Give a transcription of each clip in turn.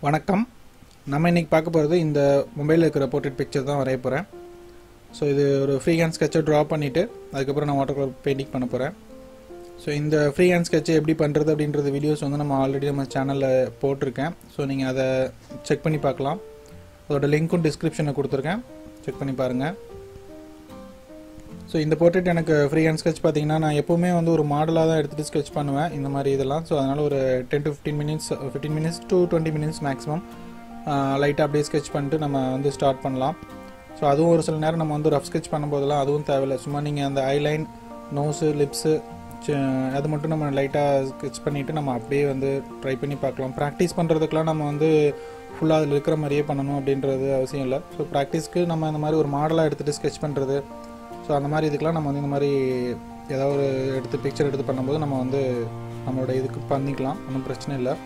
வணக்கம் நம்ம இன்னைக்கு பார்க்க போகிறது இந்த மொபைலில் இருக்கிற போர்ட்ரேட் பிக்சர் தான் வரைய போகிறேன் ஸோ இது ஒரு ஃப்ரீ ஹேண்ட் ஸ்கெட்சை ட்ரா பண்ணிவிட்டு அதுக்கப்புறம் நான் வாட்டர் கலர் பெயிண்டிங் பண்ண போகிறேன் ஸோ இந்த ஃப்ரீ ஹேண்ட் ஸ்கெட்சை எப்படி பண்ணுறது அப்படின்றது வீடியோஸ் வந்து நம்ம ஆல்ரெடி நம்ம சேனலில் போட்டிருக்கேன் ஸோ நீங்கள் அதை செக் பண்ணி பார்க்கலாம் அதோட லிங்க்கும் டிஸ்கிரிப்ஷனில் கொடுத்துருக்கேன் செக் பண்ணி பாருங்கள் ஸோ இந்த போர்ட்ரேட் எனக்கு ஃப்ரீ ஹேண்ட் ஸ்கெட்ச் பார்த்தீங்கன்னா நான் எப்போவுமே வந்து ஒரு மாடலாக தான் எடுத்துகிட்டு ஸ்கெட்ச் பண்ணுவேன் இந்த மாதிரி இதெல்லாம் ஸோ அதனால் ஒரு ten to fifteen minutes fifteen minutes to twenty minutes maximum லைட்டாக அப்படியே ஸ்கெட்ச் பண்ணிட்டு நம்ம வந்து ஸ்டார்ட் பண்ணலாம் ஸோ அதுவும் ஒரு சில நேரம் நம்ம வந்து ரஃப் ஸ்கெட்ச் பண்ணும்போதெல்லாம் அதுவும் தேவையில்லை சும்மா நீங்கள் அந்த ஐலைன் நோஸு லிப்ஸு அது மட்டும் நம்ம லைட்டாக ஸ்கெட்ச் பண்ணிவிட்டு நம்ம அப்படியே வந்து ட்ரை பண்ணி பார்க்கலாம் ப்ராக்டிஸ் பண்ணுறதுக்கெலாம் நம்ம வந்து ஃபுல்லாக அதில் இருக்கிற மாதிரியே பண்ணணும் அப்படின்றது அவசியம் இல்லை ஸோ ப்ராக்டிஸ்க்கு நம்ம இந்த மாதிரி ஒரு மாடலாக எடுத்துகிட்டு ஸ்கெட்ச் பண்ணுறது ஸோ அந்த மாதிரி இதுக்கெலாம் நம்ம வந்து இந்த மாதிரி ஏதாவது ஒரு எடுத்து பிக்சர் எடுத்து பண்ணும்போது நம்ம வந்து நம்மளோட இதுக்கு பண்ணிக்கலாம் ஒன்றும் பிரச்சனை இல்லை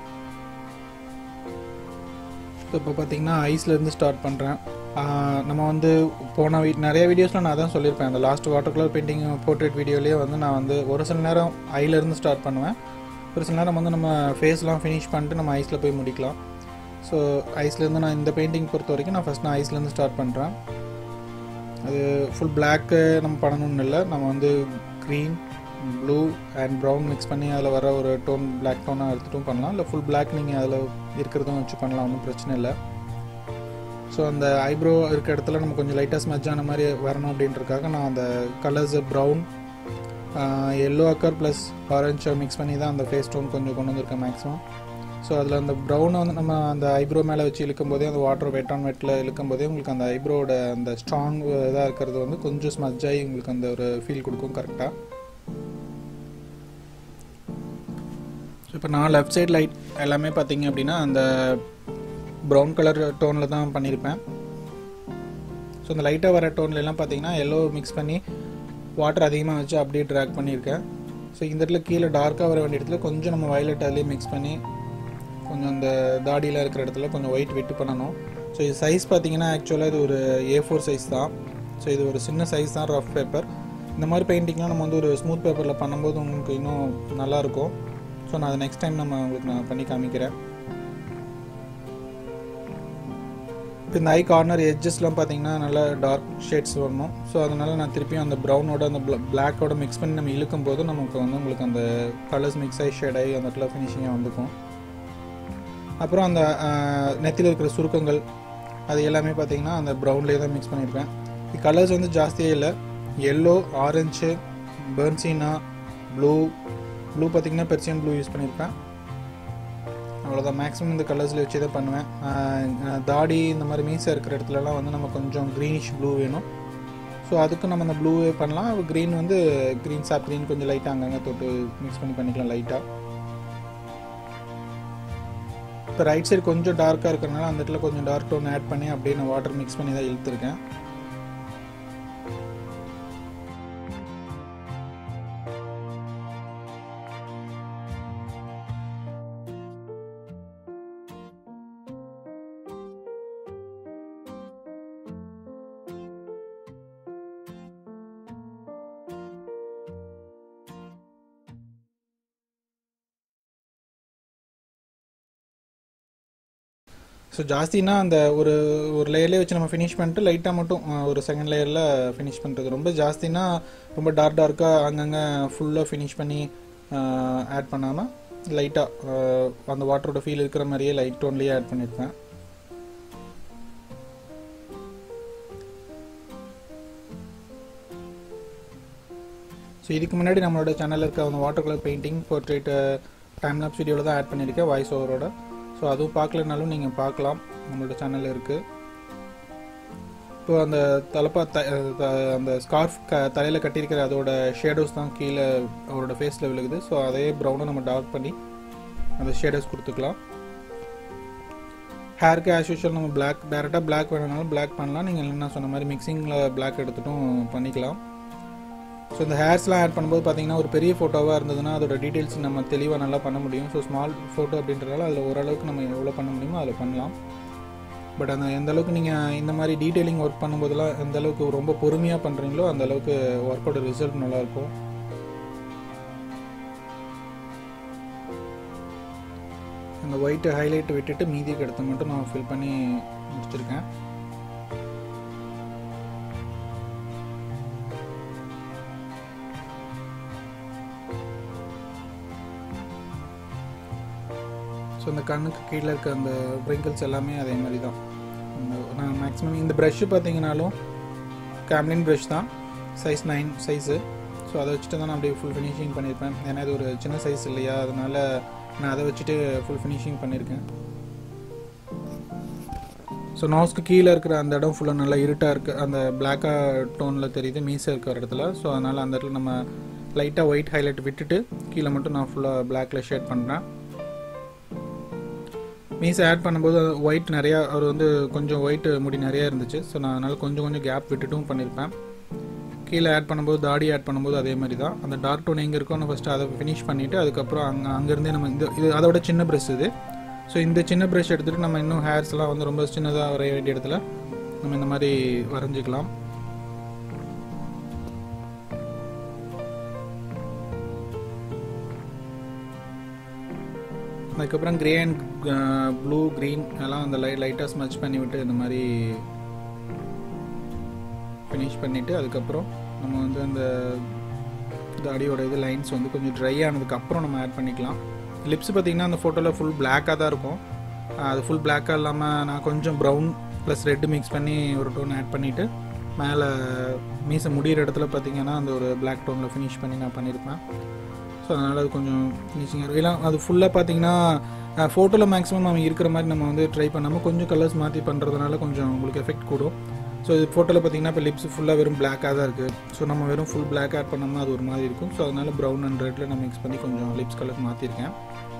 ஸோ இப்போ பார்த்தீங்கன்னா ஐஸ்லேருந்து ஸ்டார்ட் பண்ணுறேன் நம்ம வந்து போன வீ நிறைய வீடியோஸில் நான் அதான் சொல்லியிருப்பேன் அந்த last water colour painting portrait வீடியோலேயே வந்து நான் வந்து ஒரு சில நேரம் ஐலேருந்து ஸ்டார்ட் பண்ணுவேன் ஒரு சில நேரம் வந்து நம்ம ஃபேஸ்லாம் ஃபினிஷ் பண்ணிட்டு நம்ம ஐஸில் போய் முடிக்கலாம் ஸோ ஐஸ்லேருந்து நான் இந்த பெயிண்டிங் பொறுத்த வரைக்கும் நான் ஃபஸ்ட் நான் ஐஸ்லேருந்து ஸ்டார்ட் பண்ணுறேன் அது ஃபுல் பிளாக்கு நம்ம பண்ணணும்னு இல்லை நம்ம வந்து green blue and brown mix பண்ணி அதில் வர ஒரு டோன் பிளாக் டோனாக எடுத்துட்டும் பண்ணலாம் இல்லை ஃபுல் பிளாக் நீங்கள் அதில் இருக்கிறதும் வச்சு பண்ணலாம் ஒன்றும் பிரச்சனை இல்லை ஸோ அந்த ஐப்ரோ இருக்க இடத்துல நம்ம கொஞ்சம் லைட்டாக ஸ்மெஜ் ஆன மாதிரி வரணும் அப்படின்றதுக்காக நான் அந்த colours brown yellow ochre plus orange mix பண்ணி தான் அந்த ஃபேஸ் டோன் கொஞ்சம் கொண்டு வந்திருக்கேன் மேக்ஸிமம் ஸோ அதில் அந்த ப்ரௌனை வந்து நம்ம அந்த ஐப்ரோ மேலே வச்சு இழுக்கும் போதே அந்த வாட்டர் வெட் ஆன் வெட்டில் இழுக்கும் போதே உங்களுக்கு அந்த ஐப்ரோட அந்த ஸ்ட்ராங் இதாக இருக்கிறது வந்து கொஞ்சம் ஸ்மஜ் ஆகி உங்களுக்கு அந்த ஒரு ஃபீல் கொடுக்கும் கரெக்டாக ஸோ இப்போ நான் லெஃப்ட் சைட் லைட் எல்லாமே பார்த்தீங்க அப்படின்னா அந்த ப்ரௌன் கலர் டோனில் தான் பண்ணியிருப்பேன் ஸோ அந்த லைட்டாக வர டோன்லலாம் பார்த்தீங்கன்னா எல்லோ மிக்ஸ் பண்ணி வாட்டர் அதிகமாக வச்சு அப்படியே ட்ராக் பண்ணியிருக்கேன் ஸோ இந்த இடத்துல கீழே டார்க்காக வர வேண்டிய இடத்துல கொஞ்சம் நம்ம வயலட் அதுலேயே மிக்ஸ் பண்ணி கொஞ்சம் அந்த தாடியில் இருக்கிற இடத்துல கொஞ்சம் ஒயிட் விட்டு பண்ணணும் ஸோ இது சைஸ் பார்த்தீங்கன்னா ஆக்சுவலாக இது ஒரு ஏ ஃபோர் சைஸ் தான் ஸோ இது ஒரு சின்ன சைஸ் தான் ரஃப் பேப்பர் இந்த மாதிரி பெயிண்டிங்லாம் நம்ம வந்து ஒரு ஸ்மூத் பேப்பரில் பண்ணும்போது உங்களுக்கு இன்னும் நல்லாயிருக்கும் ஸோ நான் அதை நெக்ஸ்ட் டைம் நம்ம உங்களுக்கு நான் பண்ணி காமிக்கிறேன் இப்போ இந்த ஐ கார்னர் எட்ஜஸ்லாம் பார்த்தீங்கன்னா நல்லா டார்க் ஷேட்ஸ் வரணும் ஸோ அதனால் நான் திருப்பியும் அந்த ப்ரௌனோட அந்த பிளாக்கோட மிக்ஸ் பண்ணி நம்ம இழுக்கும் போது நமக்கு வந்து உங்களுக்கு அந்த கலர்ஸ் மிக்ஸ் ஆகி ஷேட் ஆகி அந்த இடத்துல ஃபினிஷிங்காக வந்துக்கும் அப்புறம் அந்த நெத்தியில் இருக்கிற சுருக்கங்கள் அது எல்லாமே பார்த்தீங்கன்னா அந்த ப்ரௌன்லேயே தான் மிக்ஸ் பண்ணியிருக்கேன் கலர்ஸ் வந்து ஜாஸ்தியே இல்லை yellow orange burnt sienna blue blue பார்த்திங்கன்னா பெர்சியன் ப்ளூ யூஸ் பண்ணியிருப்பேன் அவ்வளோதான் மேக்ஸிமம் இந்த கலர்ஸில் வச்சு தான் பண்ணுவேன் தாடி இந்த மாதிரி மீசை இருக்கிற இடத்துலலாம் வந்து நம்ம கொஞ்சம் க்ரீனிஷ் ப்ளூ வேணும் ஸோ அதுக்கு நம்ம அந்த ப்ளூவே பண்ணலாம் க்ரீன் வந்து க்ரீன் சாப் க்ரீன் கொஞ்சம் லைட்டாக அங்கங்கே தொட்டு மிக்ஸ் பண்ணி பண்ணிக்கலாம் லைட்டாக இப்போ ரைட் சைடு கொஞ்சம் டார்க்காக இருக்கிறனால அந்த இடத்துல கொஞ்சம் டார்க் டோன் ஆட் பண்ணி அப்படியே நான் வாட்டர் மிக்ஸ் பண்ணி தான் இழுத்துருக்கேன் ஸோ ஜாஸ்தினா அந்த ஒரு ஒரு லேயர்லேயே வச்சு நம்ம ஃபினிஷ் பண்ணிட்டு லைட்டாக மட்டும் ஒரு செகண்ட் லேயரில் ஃபினிஷ் பண்ணுறது ரொம்ப ஜாஸ்தினா ரொம்ப டார்க் டார்க்காக அங்கங்கே ஃபுல்லாக ஃபினிஷ் பண்ணி ஆட் பண்ணாமல் லைட்டாக அந்த வாட்டரோட ஃபீல் இருக்கிற மாதிரியே லைட் டோன்லேயே ஆட் பண்ணியிருப்பேன் ஸோ இதுக்கு முன்னாடி நம்மளோட சேனலில் இருக்க அந்த water colour painting portrait time lapse வீடியோவில் தான் ஆட் பண்ணியிருக்கேன் வாய்ஸ் ஓவரோட ஸோ அதுவும் பார்க்கலனாலும் நீங்கள் பார்க்கலாம் நம்மளோட சேனலில் இருக்குது இப்போ அந்த தலைப்பா த அந்த ஸ்கார்ஃப் க தலையில் கட்டியிருக்கிற அதோட ஷேடோஸ் தான் கீழே அவரோட ஃபேஸில் விழுகுது ஸோ அதே ப்ரௌனை நம்ம டார்க் பண்ணி அந்த ஷேடோஸ் கொடுத்துக்கலாம் ஹேருக்கு ஆஸ் யூஷுவல் நம்ம பிளாக் டேரெக்டாக பிளாக் வேணுனாலும் பிளாக் பண்ணலாம் நீங்கள் என்ன சொன்ன மாதிரி மிக்சிங்கில் பிளாக் எடுத்துட்டும் பண்ணிக்கலாம் ஸோ இந்த ஹேர்ஸ்லாம் ஆட் பண்ணும்போது பார்த்தீங்கன்னா ஒரு பெரிய ஃபோட்டோவாக இருந்ததுன்னா அதோட டீட்டெயில்ஸ் நம்ம தெளிவாக நல்லா பண்ண முடியும் ஸோ ஸ்மால் ஃபோட்டோ அப்படின்றதால அதில் ஓரளவுக்கு நம்ம எவ்வளோ பண்ண முடியுமோ அதில் பண்ணலாம் பட் அந்த எந்த அளவுக்கு நீங்கள் இந்த மாதிரி டீட்டெயிலிங் ஒர்க் பண்ணும்போதெல்லாம் எந்த அளவுக்கு ரொம்ப பொறுமையாக பண்ணுறீங்களோ அந்த அளவுக்கு ஒர்க்கோட ரிசல்ட் நல்லாயிருக்கும் அந்த ஒயிட் ஹைலைட் விட்டுட்டு மீதி இடத்த மட்டும் நான் ஃபில் பண்ணி முடிச்சிருக்கேன் ஸோ இந்த கண்ணுக்கு கீழே இருக்க அந்த ப்ரிங்கிள்ஸ் எல்லாமே அதே மாதிரி தான் இந்த- நான் மேக்ஸிமம் இந்த ப்ரஷ்ஷு பார்த்தீங்கனாலும் கேம்லின் ப்ரஷ் தான் சைஸ் நைன் சைஸு ஸோ அதை வச்சுட்டு தான் நான் அப்படியே ஃபுல் ஃபினிஷிங் பண்ணியிருப்பேன் ஏன்னா இது ஒரு சின்ன சைஸ் இல்லையா அதனால நான் அதை வச்சுட்டு ஃபுல் ஃபினிஷிங் பண்ணியிருக்கேன் ஸோ நோஸ்க்கு கீழே இருக்கிற அந்த இடம் ஃபுல்லாக நல்லா இருட்டாக இருக்குது அந்த பிளாக்காக டோனில் தெரியுது மீசை இருக்கிற இடத்துல ஸோ அதனால் அந்த இடத்துல நம்ம லைட்டாக ஒயிட் ஹைலைட் விட்டுட்டு கீழே மட்டும் நான் ஃபுல்லாக பிளாக்ல ஷேட் பண்ணுறேன் மீஸ் ஆட் பண்ணும்போது ஒயிட் நிறையா அவர் வந்து கொஞ்சம் ஒயிட் முடி நிறையா இருந்துச்சு ஸோ நான் அதனால் கொஞ்சம் கொஞ்சம் கேப் விட்டுட்டும் பண்ணியிருப்பேன் கீழே ஆட் பண்ணும்போது தாடி ஆட் பண்ணும்போது அதே மாதிரி தான் அந்த டார்க் டோன் எங்கே இருக்கோ நான் ஃபஸ்ட்டு அதை ஃபினிஷ் பண்ணிவிட்டு அதுக்கப்புறம் அங்கே அங்கேருந்தே நம்ம இந்த இது அதோட சின்ன ப்ரெஷ் இது ஸோ இந்த சின்ன ப்ரெஷ் எடுத்துகிட்டு நம்ம இன்னும் ஹேர்ஸ்லாம் வந்து ரொம்ப சின்னதாக வரைய வேண்டிய இடத்துல நம்ம இந்த மாதிரி வரைஞ்சிக்கலாம் அதுக்கப்புறம் கிரே அண்ட் ப்ளூ க்ரீன் எல்லாம் அந்த லைட் லைட்டாக ஸ்மச் பண்ணி விட்டு இந்த மாதிரி ஃபினிஷ் பண்ணிவிட்டு அதுக்கப்புறம் நம்ம வந்து அந்த தாடியோட இது லைன்ஸ் வந்து கொஞ்சம் ட்ரை ஆனதுக்கப்புறம் நம்ம ஆட் பண்ணிக்கலாம் லிப்ஸ் பார்த்திங்கன்னா அந்த ஃபோட்டோவில் ஃபுல் பிளாக்காக தான் இருக்கும் அது ஃபுல் பிளாக்காக இல்லாமல் நான் கொஞ்சம் ப்ரௌன் ப்ளஸ் ரெட்டு மிக்ஸ் பண்ணி ஒரு டோன் ஆட் பண்ணிவிட்டு மேலே மீசை முடிகிற இடத்துல பார்த்தீங்கன்னா அந்த ஒரு பிளாக் டோனில் ஃபினிஷ் பண்ணி நான் பண்ணியிருப்பேன் ஸோ அதனால் அது கொஞ்சம் ஃபினிஷிங்காக இருக்கும் இல்லை அது ஃபுல்லாக பார்த்தீங்கன்னா ஃபோட்டோவில் மேக்ஸிமம் நம்ம இருக்கிற மாதிரி நம்ம வந்து ட்ரை பண்ணாமல் கொஞ்சம் கலர்ஸ் மாற்றி பண்ணுறதுனால கொஞ்சம் உங்களுக்கு எஃபெக்ட் கூடும் ஸோ இது ஃபோட்டோவில் பார்த்தீங்கன்னா இப்போ லிப்ஸ் ஃபுல்லாக வெறும் பிளாக்காக தான் இருக்குது ஸோ நம்ம வெறும் ஃபுல் பிளாக் ஆட் பண்ணோம்னா அது ஒரு மாதிரி இருக்கும் ஸோ அதனால் ப்ரௌன் அண்ட் ரெட்டில் நான் மிக்ஸ் பண்ணி கொஞ்சம் லிப்ஸ் கலர் மாற்றிருக்கேன்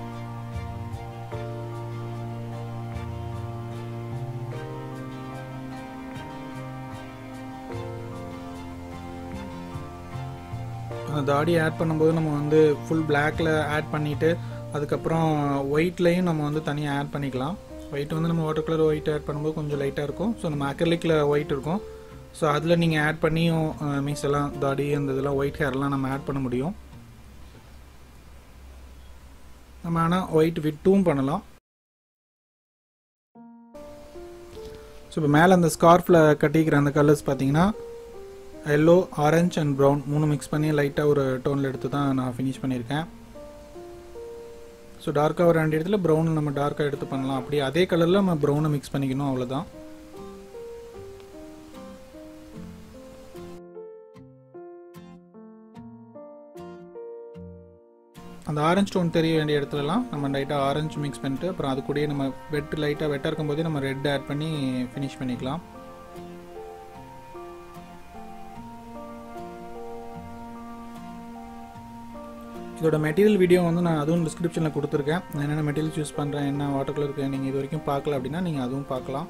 அந்த தாடி ஆட் பண்ணும்போது நம்ம வந்து ஃபுல் பிளாக்ல ஆட் பண்ணிவிட்டு அதுக்கப்புறம் ஒயிட்லேயும் நம்ம வந்து தனியாக ஆட் பண்ணிக்கலாம் ஒயிட் வந்து நம்ம வாட்டர் கலர் ஒயிட் ஆட் பண்ணும்போது கொஞ்சம் லைட்டாக இருக்கும் ஸோ நம்ம அக்ரலிக்கில் ஒயிட் இருக்கும் ஸோ அதில் நீங்கள் ஆட் பண்ணியும் மீஸ் எல்லாம் தாடி அந்த இதெல்லாம் ஒயிட் ஹேர்லாம் நம்ம ஆட் பண்ண முடியும் நம்ம ஆனால் ஒயிட் விட்டும் பண்ணலாம் ஸோ இப்போ மேலே அந்த ஸ்கார்ஃபில் கட்டிக்கிற அந்த கலர்ஸ் பார்த்தீங்கன்னா எல்லோ ஆரஞ்ச் அண்ட் ப்ரௌன் மூணு மிக்ஸ் பண்ணி லைட்டாக ஒரு டோனில் எடுத்து தான் நான் ஃபினிஷ் பண்ணியிருக்கேன் ஸோ டார்க்காக ஒரு ரெண்டு இடத்துல ப்ரௌன் நம்ம டார்க்காக எடுத்து பண்ணலாம் அப்படி அதே கலரில் நம்ம ப்ரௌனை மிக்ஸ் பண்ணிக்கணும் அவ்வளோதான் அந்த ஆரஞ்சு டோன் தெரிய வேண்டிய இடத்துலலாம் நம்ம லைட்டாக ஆரஞ்சு மிக்ஸ் பண்ணிட்டு அப்புறம் அது கூடயே நம்ம வெட் லைட்டாக வெட்டாக இருக்கும்போதே நம்ம ரெட் ஆட் பண்ணி ஃபினிஷ் பண்ணிக்கலாம் இதோட மெட்டீரியல் வீடியோ வந்து நான் அதுவும் டிஸ்கிரிப்ஷனில் கொடுத்துருக்கேன் நான் என்னென்ன மெட்டீரியல்ஸ் யூஸ் பண்ணுறேன் என்ன வாட்டர் கலருக்கு நீங்கள் இது வரைக்கும் பார்க்கல அப்படின்னா நீங்கள் அதுவும் பார்க்கலாம்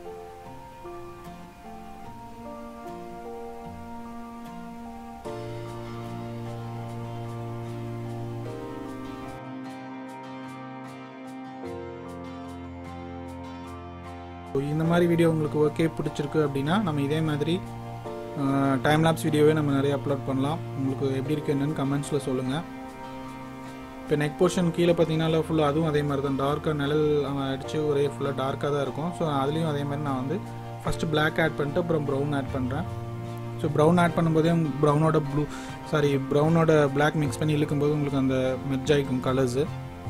இந்த மாதிரி வீடியோ உங்களுக்கு ஓகே பிடிச்சிருக்கு அப்படின்னா நம்ம இதே மாதிரி டைம் லாப்ஸ் வீடியோவே நம்ம நிறைய அப்லோட் பண்ணலாம் உங்களுக்கு எப்படி இருக்கு என்னன்னு கமெண்ட்ஸில் சொல்லுங்கள் இப்போ நெக் போர்ஷன் கீழே பார்த்தீங்கன்னா ஃபுல்லாக அதுவும் அதே மாதிரி தான் டார்க்காக நிழல் அடித்து ஒரே ஃபுல்லாக டார்க்காக தான் இருக்கும் ஸோ அதுலேயும் அதே மாதிரி நான் வந்து ஃபஸ்ட்டு பிளாக் ஆட் பண்ணிட்டு அப்புறம் ப்ரௌன் ஆட் பண்ணுறேன் ஸோ ப்ரௌன் ஆட் பண்ணும்போதே ப்ரௌனோட ப்ளூ சாரி ப்ரௌனோட பிளாக் மிக்ஸ் பண்ணி இழுக்கும்போது உங்களுக்கு அந்த மெர்ஜ் ஆகிக்கும் கலர்ஸு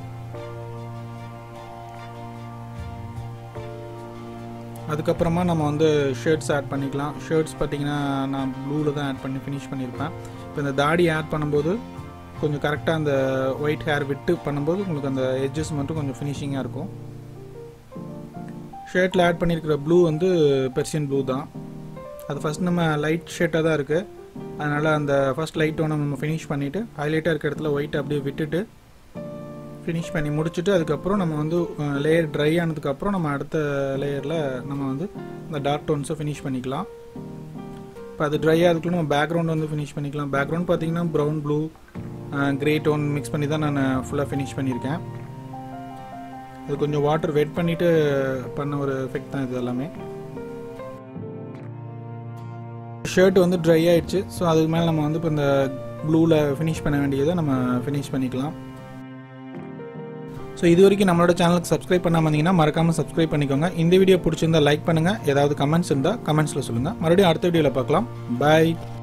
அதுக்கப்புறமா நம்ம வந்து ஷர்ட்ஸ் ஆட் பண்ணிக்கலாம் ஷர்ட்ஸ் பார்த்தீங்கன்னா நான் ப்ளூவில் தான் ஆட் பண்ணி ஃபினிஷ் பண்ணியிருப்பேன் இப்போ இந்த தாடி ஆட் பண்ணும்போது கொஞ்சம் கரெக்டாக அந்த ஒயிட் ஹேர் விட்டு பண்ணும்போது உங்களுக்கு அந்த எட்ஜஸ் மட்டும் கொஞ்சம் ஃபினிஷிங்காக இருக்கும் ஷர்ட்டில் ஆட் பண்ணியிருக்கிற ப்ளூ வந்து பெர்சியன் ப்ளூ தான் அது ஃபஸ்ட் நம்ம லைட் ஷேட்டாக தான் இருக்குது அதனால் அந்த ஃபஸ்ட் லைட் ஒன்று நம்ம ஃபினிஷ் பண்ணிவிட்டு ஹைலைட்டாக இருக்க இடத்துல ஒயிட் அப்படியே விட்டுட்டு ஃபினிஷ் பண்ணி முடிச்சுட்டு அதுக்கப்புறம் நம்ம வந்து லேயர் ட்ரை ஆனதுக்கப்புறம் நம்ம அடுத்த லேயரில் நம்ம வந்து இந்த டார்க் டோன்ஸை ஃபினிஷ் பண்ணிக்கலாம் இப்போ அது ட்ரை ஆகுதுக்குள்ள நம்ம பேக்ரவுண்ட் வந்து ஃபினிஷ் பண்ணிக்கலாம் பேக்ரவுண்ட் பார்த்தீங்கன்னா brown blue grey tone mix பண்ணி தான் நான் ஃபுல்லாக ஃபினிஷ் பண்ணியிருக்கேன் அது கொஞ்சம் வாட்டர் வெட் பண்ணிவிட்டு பண்ண ஒரு எஃபெக்ட் தான் இது எல்லாமே ஷர்ட் வந்து ட்ரை ஆயிடுச்சு ஸோ அதுக்கு மேலே நம்ம வந்து இப்போ இந்த ப்ளூவில் ஃபினிஷ் பண்ண வேண்டியதை நம்ம ஃபினிஷ் பண்ணிக்கலாம் ஸோ இது வரைக்கும் நம்மளோட சேனலுக்கு சப்ஸ்கிரைப் பண்ணாமல் இருந்தீங்கன்னா மறக்காமல் சப்ஸ்கிரைப் பண்ணிக்கோங்க இந்த வீடியோ பிடிச்சிருந்தா லைக் பண்ணுங்கள் ஏதாவது கமெண்ட்ஸ் இருந்தால் கமெண்ட்ஸில் சொல்லுங்கள் மறுபடியும் அடுத்த வீடியோவில் பார்க்கலாம் பாய்